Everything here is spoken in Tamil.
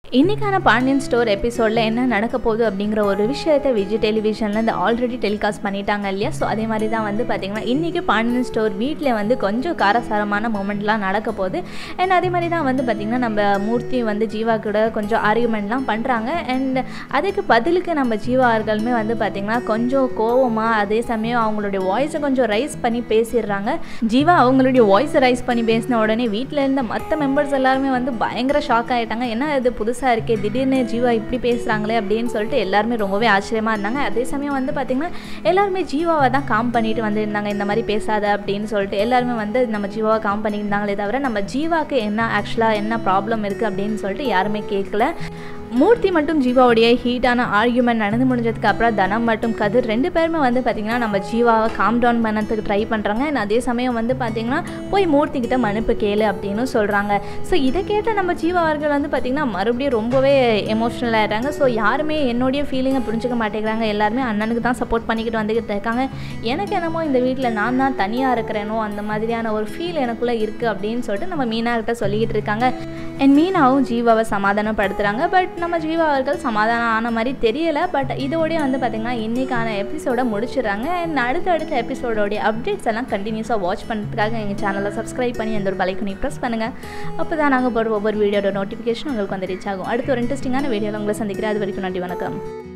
இன்றைக்கான பாண்டியன் ஸ்டோர் எபிசோடில் என்ன நடக்க போகுது அப்படிங்கிற ஒரு விஷயத்தை விஜய் டெலிவிஷனில் இந்த ஆல்ரெடி டெலிகாஸ்ட் பண்ணிட்டாங்க இல்லையா ஸோ அதே மாதிரி தான் வந்து பார்த்திங்கன்னா இன்றைக்கி பாண்டியன் ஸ்டோர் வீட்டில் வந்து கொஞ்சம் காரசாரமான மூமெண்ட்லாம் நடக்க போகுது அண்ட் அதே மாதிரி தான் வந்து பார்த்திங்கன்னா நம்ம மூர்த்தி வந்து ஜீவா கூட கொஞ்சம் ஆர்குமெண்ட்லாம் பண்ணுறாங்க அண்ட் அதுக்கு பதிலுக்கு நம்ம ஜீவா அவர்களுமே வந்து பார்த்திங்கன்னா கொஞ்சம் கோவமாக அதே சமயம் அவங்களுடைய வாய்ஸை கொஞ்சம் ரைஸ் பண்ணி பேசிடுறாங்க ஜீவா அவங்களுடைய வாய்ஸை ரைஸ் பண்ணி பேசின உடனே வீட்டில் இருந்த மற்ற மெம்பர்ஸ் எல்லாருமே வந்து பயங்கர ஷாக் ஆகிட்டாங்க என்ன இது புதுசாக இருக்கே திடீர்னு ஜீவா இப்படி பேசுகிறாங்களே அப்படின்னு சொல்லிட்டு எல்லாருமே ரொம்பவே ஆச்சரியமாக இருந்தாங்க அதே சமயம் வந்து பார்த்திங்கன்னா எல்லாருமே ஜீவாவை தான் காம் பண்ணிட்டு வந்திருந்தாங்க இந்த மாதிரி பேசாத அப்படின்னு சொல்லிட்டு எல்லாருமே வந்து நம்ம ஜீவாவை காம் பண்ணியிருந்தாங்களே தவிர நம்ம ஜீவாவுக்கு என்ன ஆக்சுவலாக என்ன ப்ராப்ளம் இருக்குது அப்படின்னு சொல்லிட்டு யாருமே கேட்கல மூர்த்தி மட்டும் ஜீவாவுடைய ஹீட்டான ஆர்கியூமெண்ட் நடந்து முடிஞ்சதுக்கு அப்புறம் தனம் மற்றும் கதிர் ரெண்டு பேருமே வந்து பார்த்திங்கன்னா நம்ம ஜீவாவை காம் டவுன் பண்ணதுக்கு ட்ரை பண்ணுறாங்க அண்ட் அதே சமயம் வந்து பார்த்திங்கன்னா போய் மூர்த்தி கிட்ட மன்னிப்பு கேளு அப்படின்னு சொல்கிறாங்க ஸோ இதை கேட்ட நம்ம ஜீவா அவர்கள் வந்து பார்த்திங்கன்னா மறுபடியும் ரொம்பவே எமோஷ்னல் ஆகிட்டாங்க ஸோ யாருமே என்னுடைய ஃபீலிங்கை புரிஞ்சுக்க மாட்டேங்கிறாங்க எல்லாருமே அண்ணனுக்கு தான் சப்போர்ட் பண்ணிக்கிட்டு வந்துக்கிட்டு இருக்காங்க எனக்கு என்னமோ இந்த வீட்டில் நான் தான் தனியாக இருக்கிறேனோ அந்த மாதிரியான ஒரு ஃபீல் எனக்குள்ளே இருக்குது அப்படின்னு சொல்லிட்டு நம்ம மீனா கிட்ட சொல்லிக்கிட்டு இருக்காங்க அண்ட் மீனாவும் ஜீவாவை சமாதானப்படுத்துகிறாங்க பட் நம்ம ஜீவா அவர்கள் சமாதானம் ஆன மாதிரி தெரியல பட் இதோடய வந்து பார்த்திங்கன்னா இன்றைக்கான எபிசோடை முடிச்சிடுறாங்க அண்ட் அடுத்த அடுத்த எபிசோடோடைய அப்டேட்ஸ் எல்லாம் கண்டினியூஸாக வாட்ச் பண்ணுறதுக்காக எங்கள் சேனலை சப்ஸ்கிரைப் பண்ணி அந்த ஒரு பலைக்கனை ப்ரெஸ் பண்ணுங்கள் அப்போ தான் நாங்கள் போடுற ஒவ்வொரு வீடியோட நோட்டிஃபிகேஷன் உங்களுக்கு வந்து ரீச் ஆகும் அடுத்த ஒரு இன்ட்ரெஸ்டிங்கான வீடியோவில் உங்களை சந்திக்கிறேன் அது வரைக்கும் நன்றி வணக்கம்